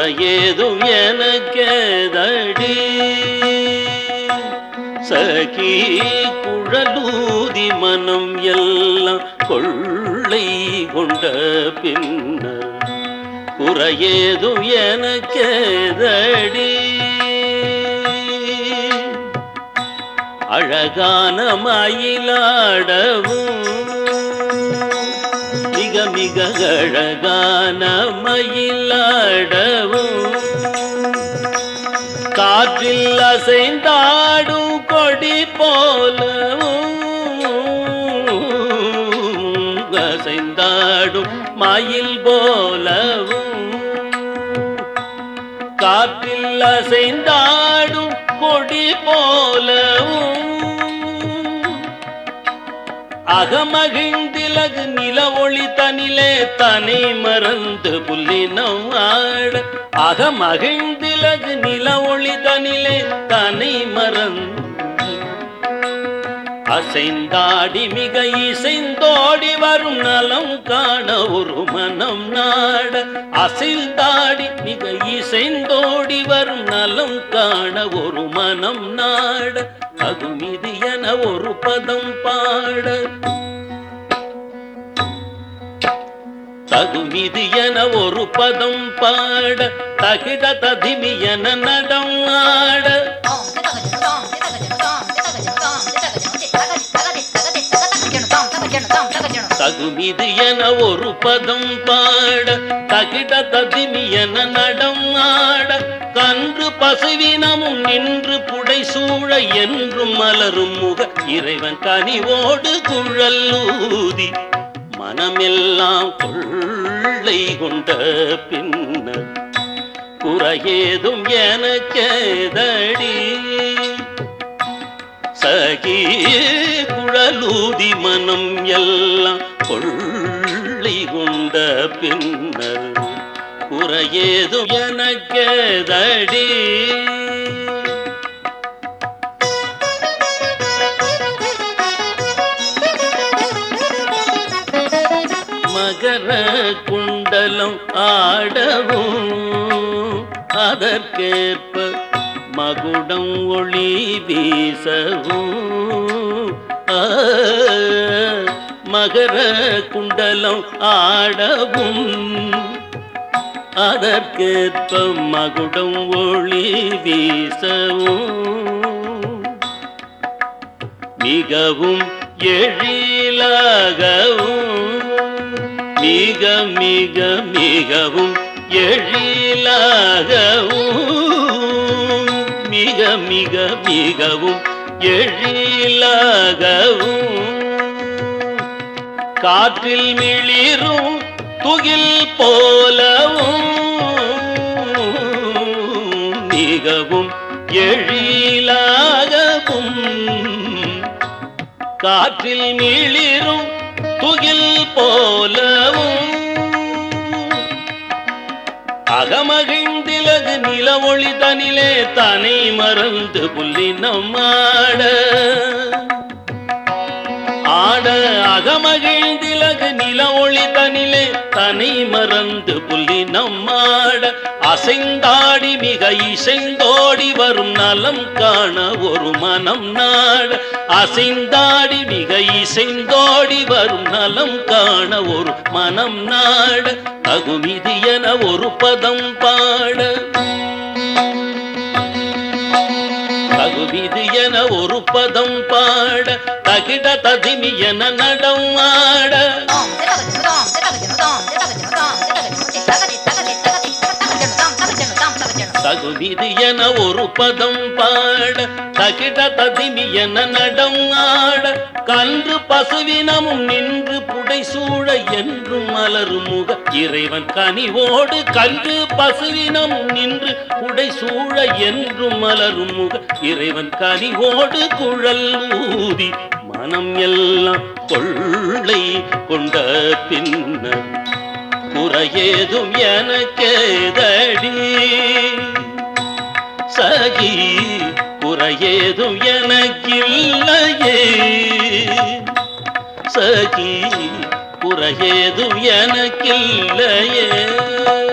குறையேதும் எனக்கேதடி சகி குழலூதி மனம் எல்லாம் கொள்ளை கொண்ட பின்னர் குறையேதும் எனக்கேதடி அழகான மயிலாடவும் மிக மிக அழகான மயிலாடவும் காற்றில் அசைந்தாடும் கொடி போலவும் அசைந்தாடும் மயில் போலவும் காற்றில் அசைந்தாடும் கொடி போலவும் அகமகிழ்ந்திலகு நில ஒளி தனிலே தனி மறந்து புல்லினம் ஆட அகமகிழ்ந்திலகு நில ஒளி தனிலே தனி மறந்து அசைந்தாடி மிக இசைந்தோடி வரும் நலம் காண ஒரு மனம் நாட அசைந்தாடி மிக இசைந்தோடி வரும் நலம் காண ஒரு மனம் நாட அது மீது என ஒரு பதம் பாட தகுமிது என ஒரு பதம் பாட தகிட ததிமி என நடம் ஆட தகுமிது என ஒரு பதம் பாட தகிட ததிமி என நடம் ஆட கன்று பசுவினமும் நின்று புடை சூழ என்றும் மலரும் முக இறைவன் கனிவோடு குழல்லூதி மனமெல்லாம் கொள்ளை கொண்ட பின்னர் குறையேதும் எனக்கேதடி சகி குழலூதி மனம் எல்லாம் கொள்ளை கொண்ட பின்னர் குறையேதும் எனக்கேதடி மகர குண்டலம் ஆடவும் அதற்கேற்ப மகுடம் ஒளி வீசவும் ஆ, மகர குண்டலம் ஆடவும் அதற்கேற்ப மகுடம் ஒளி வீசவும் மிகவும் எழிலாகவும் மிக மிக மிகவும் எழிலாகவும் மிக மிக மிகவும் எழிலாகவும் காற்றில் மிளிரும் துகில் போலவும் மிகவும் எழிலாகவும் காற்றில் மிளிரும் துகில் போலவும் அகமகிழ்ந்திலகு நில ஒளி தனிலே தனை மறந்து புல்லினம் ஆட ஆட அகமகிழ்ந்திலகு நில ஒளி தனிலே தனை மறந்து புல்லினம் ஆட அசைந்தாடி மிக இசைந்தோடி வரும் நலம் காண ஒரு மனம் நாட அசைந்தாடி மிக இசைந்தோடி வரும் நலம் காண ஒரு மனம் நாட தகுமிதி என ஒரு பதம் பாட தகுவிது என ஒரு பதம் பாட தகிட ததிமி என நடம் ஆட தகுவிது என ஒரு பதம் பாட தகிட ததிமி என நடம் ஆட கன்று பசுவினமும் நின்று புடை சூழ என்றும் மலரும் முக இறைவன் கனிவோடு கன்று பசுவினமும் நின்று புடை சூழ என்றும் மலரும் முக இறைவன் கனிவோடு குழல் ஊதி மனம் எல்லாம் கொள்ளை கொண்ட பின்னர் குறையேதும் எனக்கேதடி சகி குறையேதும் எனக்கில்லையே சகி குறையேதும் எனக்கில்லையே